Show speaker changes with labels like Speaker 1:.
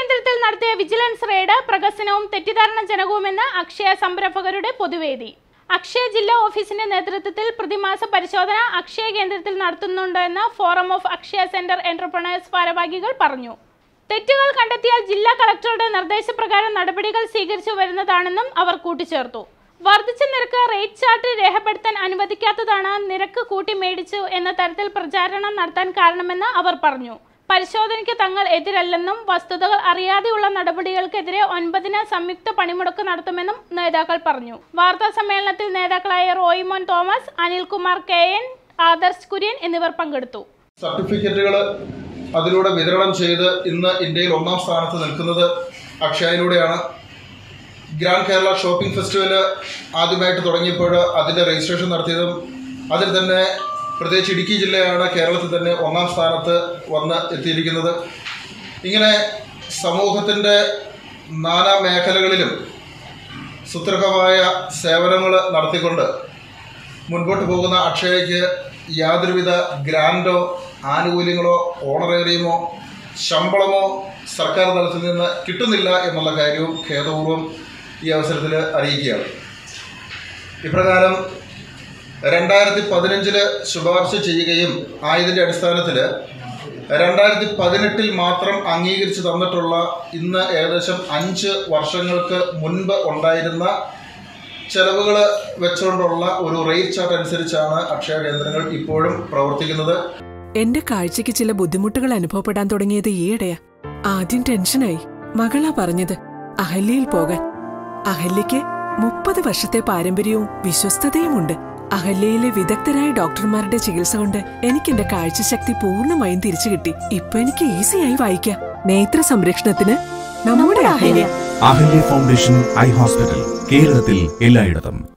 Speaker 1: കേന്ദ്രത്തിൽ നടത്തിയ vigilance raid പ്രകസനവും തെറ്റിദ്ധാരണജനകവുമെന്ന് അക്ഷയ സംരംഭകരുടെ പൊതുവേദി അക്ഷയ ജില്ലാ ഓഫീസിന്റെ നേതൃത്വത്തിൽ പ്രതിമാസ പരിശോധന അക്ഷയ കേന്ദ്രത്തിൽ നടത്തുന്നുണ്ടെന്ന് forum of Akshaya centre entrepreneurs ഭാരവാഹികൾ പറഞ്ഞു തെറ്റുകൾ കണ്ടെത്തിയാൽ ജില്ലാ കളക്ടറുടെ നിർദ്ദേശപ്രകാരം നടപടികൾ സ്വീകരിച്ചു വരുന്നതാണെന്നും അവർ കൂട്ടിച്ചേർത്തു വർദ്ധിച്ച നിരക്ക് റേറ്റ് ചാർട്ട് രേഖപ്പെടുത്താൻ അനുവദിക്കാത്തതാണ് നിരക്ക് കൂട്ടി മേടിച്ചു എന്ന തരത്തിൽ പ്രചാരണം നടത്താൻ കാരണമെന്ന് അവർ പറഞ്ഞു പരിശോധനയ്ക്ക് തങ്ങൾ എതിരല്ലെന്നും വസ്തുതകൾ അറിയാതെയുള്ള നടപടികൾക്കെതിരെ ഒൻപതിന് സംയുക്ത പണിമുടക്ക് നടത്തുമെന്നും നേതാക്കൾ പറഞ്ഞു വാർത്താ സമ്മേളനത്തിൽ നേതാക്കളായ Roymon Thomas Anilkumar K N Adarsh Kurian എന്നിവർ പങ്കെടുത്തു
Speaker 2: സർട്ടിഫിക്കറ്റുകൾ അതിലൂടെ വിതരണം ചെയ്ത് ഇന്ന് ഇന്ത്യയിൽ ഒന്നാം സ്ഥാനത്ത് നിൽക്കുന്നത് അക്ഷയയിലൂടെയാണ് ഗ്രാൻഡ് കേരള ഷോപ്പിംഗ് ഫെസ്റ്റിവൽ ആദ്യമായിട്ട് തുടങ്ങിയപ്പോൾ അതിൻ്റെ രജിസ്ട്രേഷൻ നടത്തിയതും അതിൽ തന്നെ പ്രത്യേകിച്ച് ഇടുക്കി ജില്ലയാണ് കേരളത്തിൽ തന്നെ ഒന്നാം സ്ഥാനത്ത് വന്ന് എത്തിയിരിക്കുന്നത് ഇങ്ങനെ സമൂഹത്തിൻ്റെ നാനാ മേഖലകളിലും സുദൃഢമായ സേവനങ്ങൾ നടത്തിക്കൊണ്ട് മുൻപോട്ട് പോകുന്ന അക്ഷയയ്ക്ക് യാതൊരുവിധ ഗ്രാൻഡോ ആനുകൂല്യങ്ങളോ ഓണറേറിയമോ ശമ്പളമോ സർക്കാർ തലത്തിൽ നിന്ന് കിട്ടുന്നില്ല എന്നുള്ള കാര്യവും ഖേദപൂർവ്വം ഈ അവസരത്തിൽ അറിയിക്കുകയാണ് ഇപ്രകാരം രണ്ടായിരത്തി പതിനഞ്ചില് ശുപാർശ ചെയ്യുകയും ആയതിൻ്റെ അടിസ്ഥാനത്തിൽ രണ്ടായിരത്തി പതിനെട്ടിൽ മാത്രം അംഗീകരിച്ച് തന്നിട്ടുള്ള ഇന്ന് ഏകദേശം അഞ്ച് വർഷങ്ങൾക്ക് മുൻപ് ഉണ്ടായിരുന്ന ചെലവുകൾ വെച്ചുകൊണ്ടുള്ള ഒരു റേറ്റ് ചാർട്ട് അനുസരിച്ചാണ് അക്ഷയ കേന്ദ്രങ്ങൾ ഇപ്പോഴും പ്രവർത്തിക്കുന്നത്
Speaker 3: എന്റെ കാഴ്ചയ്ക്ക് ചില ബുദ്ധിമുട്ടുകൾ അനുഭവപ്പെടാൻ തുടങ്ങിയത് ഈയിടെയാ ആദ്യം ടെൻഷനായി മകളാ പറഞ്ഞത് അഹല്യയിൽ പോകാൻ അഹല്യയ്ക്ക് മുപ്പത് വർഷത്തെ പാരമ്പര്യവും വിശ്വസ്തതയുമുണ്ട് അഹല്യയിലെ വിദഗ്ധരായ ഡോക്ടർമാരുടെ ചികിത്സ കൊണ്ട് എനിക്ക് എന്റെ കാഴ്ചശക്തി പൂർണ്ണമായും തിരിച്ചു കിട്ടി ഇപ്പൊ എനിക്ക് ഈസിയായി വായിക്കാം നേത്ര സംരക്ഷണത്തിന് നമ്മുടെ Ahalya
Speaker 4: Ahalya foundation eye hospital കേരളത്തിൽ എല്ലായിടത്തും